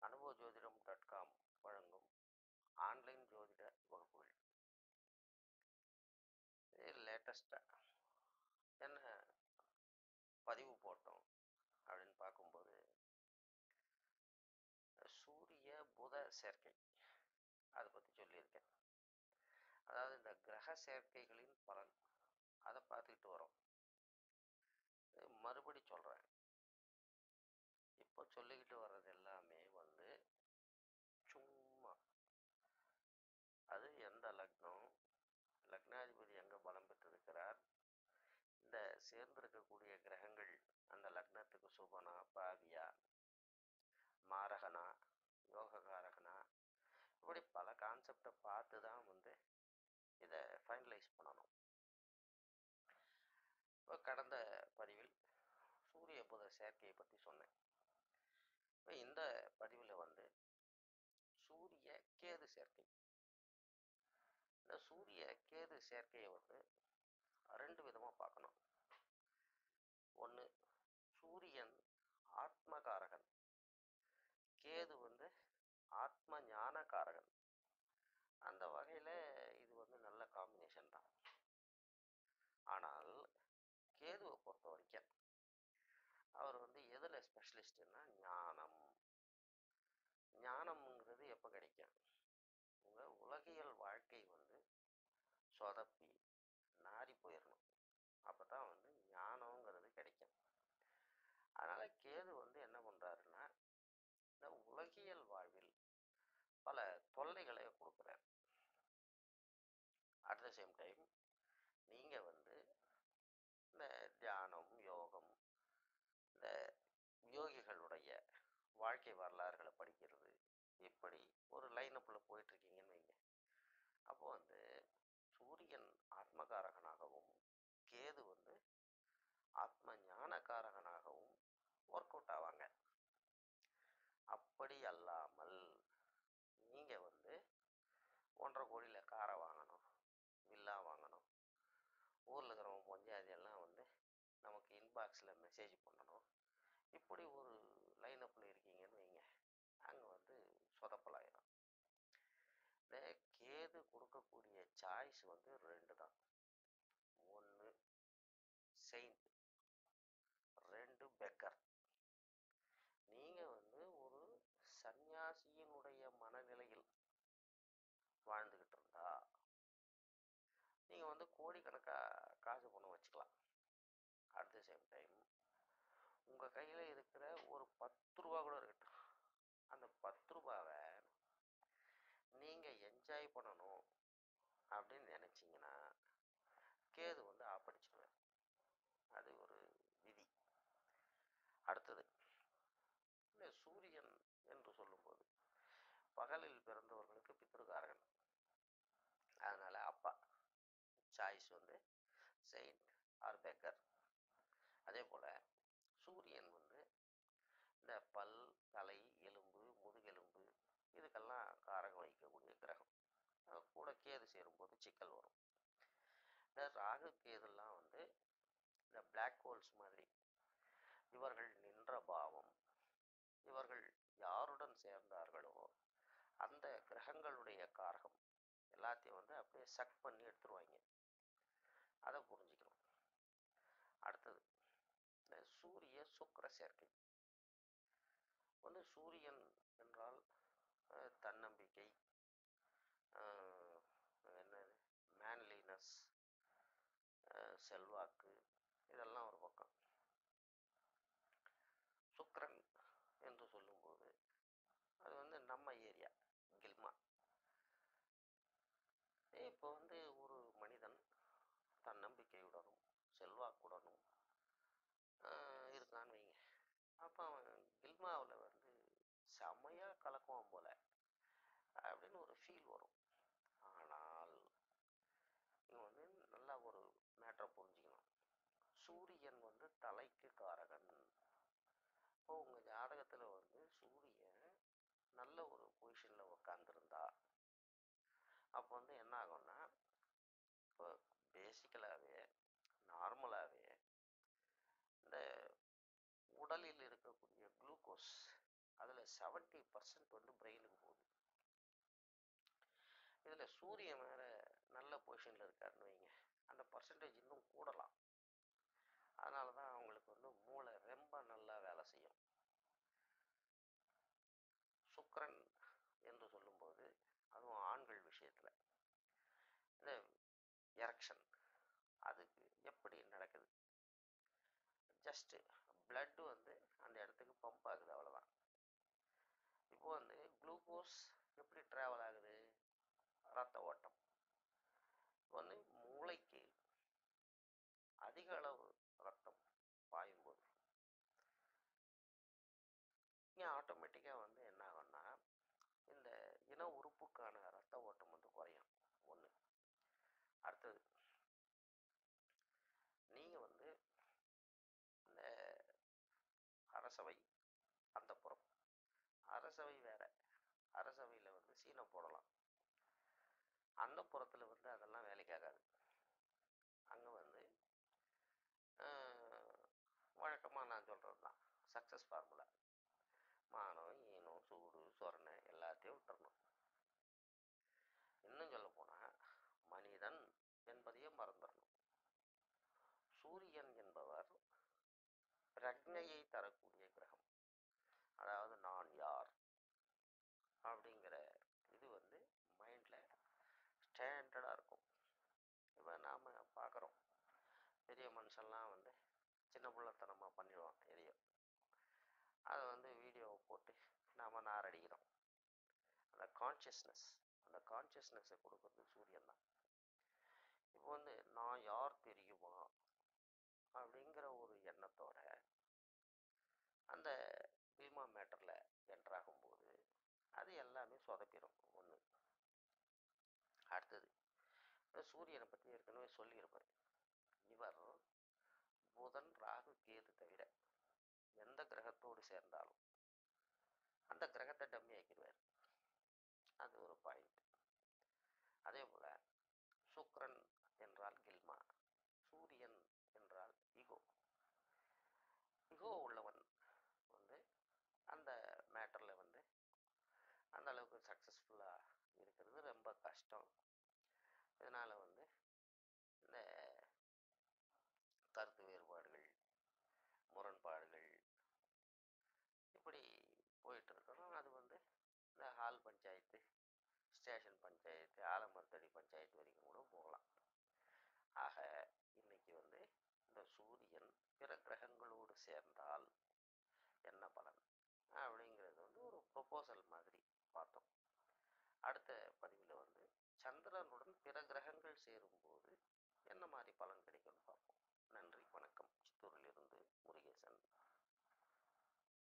அனுபவ ஜோதிடம் dot com வழங்கும் ஆன்லைன் ஜோதிட வகுப்புகள் லேட்டஸ்ட்டாக என்ன பதிவு போட்டோம் அப்படின்னு பார்க்கும்போது சூரிய புத சேர்க்கை அதை பற்றி சொல்லியிருக்கேன் அதாவது இந்த கிரக சேர்க்கைகளின் பலன் அதை பார்த்துக்கிட்டு வரோம் மறுபடி சொல்கிறேன் இப்போ சொல்லிக்கிட்டு வர்றது எல்லாமே வந்து சும்மா அது எந்த லக்னம் லக்னாதிபதி எங்கே பலம் பெற்றிருக்கிறார் இந்த சேர்ந்திருக்கக்கூடிய கிரகங்கள் அந்த லக்னத்துக்கு சுபனா பாவியா மாரகனா யோககாரகனா இப்படி பல கான்செப்டை பார்த்து தான் வந்து இதை ஃபைனலைஸ் பண்ணணும் இப்போ கடந்த பதிவில் சூரிய புத சேர்க்கையை பற்றி சொன்னேன் இப்போ இந்த பதிவில் வந்து சூரிய கேது சேர்க்கை இந்த சூரிய கேது சேர்க்கையை வந்து ரெண்டு விதமாக பார்க்கணும் ஒன்று சூரியன் ஆத்மகாரகன் கேது வந்து ஆத்ம ஞானகாரகன் அந்த வகையில் இது வந்து நல்ல காம்பினேஷன் தான் ஆனால் கேதுவை பொறுத்த வரைக்கும் அவர் வந்து எதில் ஸ்பெஷலிஸ்ட்னா ஞானம் ஞானம்ங்கிறது எப்போ கிடைக்கும் உங்கள் உலகியல் வாழ்க்கை வந்து சொதப்பி நாரி போயிடணும் அப்போ தான் வந்து ஞானங்கிறது கிடைக்கும் அதனால் கேது வந்து என்ன பண்ணுறாருன்னா இந்த உலகியல் வாழ்வில் பல தொல்லைகளை கொடுக்குறார் அட் த சேம் டைம் நீங்கள் வந்து இந்த தியானம் யோகம் இந்த யோகிகளுடைய வாழ்க்கை வரலாறுகளை படிக்கிறது இப்படி ஒரு லைனப்பில் போயிட்டுருக்கீங்கன்னு வைங்க அப்போ வந்து சூரியன் ஆத்மகாரகனாகவும் கேது வந்து ஆத்ம ஞானகாரகனாகவும் ஒர்க் அவுட் ஆவாங்க அப்படி அல்லாமல் நீங்கள் வந்து ஒன்றரை கோடியில் காரை வாங்கணும் வில்லா வாங்கணும் ஊரில் இருக்கிறவங்க பஞ்சாயத்து எல்லாம் வந்து நமக்கு இன்பாக்ஸில் மெசேஜ் பண்ணணும் இப்படி ஒரு லைனப்பில் இருக்கீங்கன்னு வைங்க அங்கே வந்து சொதப்பலாயிரும் இந்த கேது கொடுக்கக்கூடிய சாய்ஸ் வந்து ரெண்டு தான் ஒன்று செயின்ட் ரெண்டு பெக்கர் நீங்கள் வந்து ஒரு சந்நியாசியினுடைய மனநிலையில் வாழ்ந்துக்கிட்டு இருந்தா நீங்கள் வந்து கோடிக்கணக்காக காசு பணம் வச்சுக்கலாம் அட் த சேம் டைம் உங்கள் கையில் இருக்கிற ஒரு பத்து ரூபா கூட இருக்கட்டும் அந்த பத்து ரூபாவை நீங்கள் என்ஜாய் பண்ணணும் அப்படின்னு நினச்சிங்கன்னா கேது வந்து ஆப்படிச்சிடுவேன் அது ஒரு விதி அடுத்தது இந்த சூரியன் என்று சொல்லும்போது பகலில் பிறந்தவர்களுக்கு பித்ருகாரகன் அதனால் அப்பா சாய்ஸ் வந்து செயின்ட் ஆர் பெக்கர் அதே போல் சூரியன் வந்து இந்த பல் தலை எலும்பு முதுகெலும்பு இதுக்கெல்லாம் காரகம் வகிக்கக்கூடிய கிரகம் கூட கேது சேரும்போது சிக்கல் வரும் இந்த ராகு கேதுலாம் வந்து இந்த பிளாக் ஹோல்ஸ் மாதிரி இவர்கள் நின்ற பாவம் இவர்கள் யாருடன் சேர்ந்தார்களோ அந்த கிரகங்களுடைய காரகம் எல்லாத்தையும் வந்து அப்படியே சக் பண்ணி எடுத்துருவாங்க அதை புரிஞ்சுக்கணும் அடுத்தது இந்த சூரிய சுக்கர சேர்க்கை வந்து சூரியன் என்றால் தன்னம்பிக்கை என்னது மேன்லினஸ் செல்வாக்கு இதெல்லாம் ஒரு பக்கம் சுக்கரன் என்று சொல்லும்போது அது வந்து நம்ம ஏரியா கில்மா இப்போ வந்து ஒரு மனிதன் தன்னம்பிக்கையுடனும் செல்வாக்குடனும் இருக்கான்னு வைங்க அப்போ அவன் கில்மாவில் வந்து செமையாக கலக்குவான் போல அப்படின்னு ஒரு ஃபீல் வரும் ஆனால் இங்கே வந்து நல்லா ஒரு மேட்டரை புரிஞ்சுக்கணும் சூரியன் வந்து தலைக்கு காரகன் இப்போ உங்கள் ஜாதகத்தில் வந்து சூரியன் நல்ல ஒரு பொசிஷனில் உட்காந்துருந்தா அப்போ வந்து என்ன ஆகும்னா இப்போ பேசிக்கலாகவே நார்மலாகவே இந்த உடலில் இருக்கக்கூடிய குளுக்கோஸ் அதில் அதில் செவன்ட்டி பர்சன்ட் வந்து பிரெயினுக்கு போகுது இதில் சூரியன் வேற நல்ல பொசிஷனில் இருக்காருன்னு வைங்க அந்த பர்சன்டேஜ் இன்னும் கூடலாம் அதனால தான் அவங்களுக்கு வந்து மூளை ரொம்ப நல்லா வேலை செய்யும் சுக்கிரன் என்று சொல்லும்போது அதுவும் ஆண்கள் விஷயத்தில் இந்த எரக்ஷன் அதுக்கு எப்படி நடக்குது ஜஸ்ட்டு பிளட்டு வந்து அந்த இடத்துக்கு பம்ப் ஆகுது அவ்வளோதான் இப்போ வந்து குளுக்கோஸ் எப்படி ட்ராவல் ஆகுது ரத்த ஓட்டம் இப்போ வந்து மூளைக்கு அதிக அளவு ரத்தம் பாயும்போது இங்கே ஆட்டோமேட்டிக்காக வந்து என்ன ஆகும்னா இந்த இன உறுப்புக்கான ரத்த ஓட்டம் வந்து குறையும் ஒன்று அடுத்தது நீங்கள் வந்து இந்த அரசவை அந்த புறம் அரசவை வேற அரசவையில் வந்து சீனை போடலாம் அந்த புறத்தில் வந்து அதெல்லாம் வேலைக்காகாது அங்கே வந்து வழக்கமாக நான் சொல்கிறது தான் சக்ஸஸ் ஃபார்முலா மானம் ஈனம் சூடு சொரணை எல்லாத்தையும் விட்டுறணும் இன்னும் சொல்ல போனால் மனிதன் என்பதையே மறந்துடணும் சூரியன் என்பவர் பிரக்ஞையை தரக்கூடிய கிரகம் அதாவது நான் யார் அப்படிங்கிற இது வந்து மைண்டில் ஸ்டாண்டர்டாக இருக்கும் இப்போ நாம் பார்க்குறோம் பெரிய மனுஷன்லாம் வந்து சின்ன பிள்ளைத்தனமாக பண்ணிடுவான் எதையோ அதை வந்து வீடியோவை போட்டு நாம் நாரடிக்கிறோம் அந்த கான்ஷியஸ்னஸ் அந்த கான்ஷியஸ்னஸை கொடுக்கறது சூரியன் தான் இப்போ வந்து நான் யார் தெரியுமா அப்படிங்கிற ஒரு எண்ணத்தோட அந்த பீமா மேட்டரில் என்ட்ராகும்போது அது எல்லாமே சொதப்பிடும் ஒன்று அடுத்தது சூரியனை பற்றி ஏற்கனவே சொல்லியிருப்பார் இவர் புதன் ராகு கேது தவிர எந்த கிரகத்தோடு சேர்ந்தாலும் அந்த கிரகத்தை டம்மி ஆக்கிடுவார் அது ஒரு பாயிண்ட் அதே போல் சுக்ரன் என்றால் கில்மா சூரியன் என்றால் இகோ இகோ உள்ளவன் வந்து அந்த மேட்டரில் வந்து அந்த அளவுக்கு சக்ஸஸ்ஃபுல்லாக இருக்கிறது ரொம்ப கஷ்டம் இதனால் வந்து இந்த கருத்து வேறுபாடுகள் முரண்பாடுகள் இப்படி போயிட்டு இருக்கணும் அது வந்து இந்த ஹால் பஞ்சாயத்து ஸ்டேஷன் பஞ்சாயத்து ஆலமரத்தடி பஞ்சாயத்து வரைக்கும் கூட போகலாம் ஆக இன்னைக்கு வந்து இந்த சூரியன் பிற கிரகங்களோடு சேர்ந்தால் என்ன பலன் அப்படிங்கிறது வந்து ஒரு ப்ரொபோசல் மாதிரி பார்த்தோம் அடுத்த பதிவில் வந்து சந்திரனுடன் பிற கிரகங்கள் சேரும்போது என்ன மாதிரி பலன் கிடைக்கும்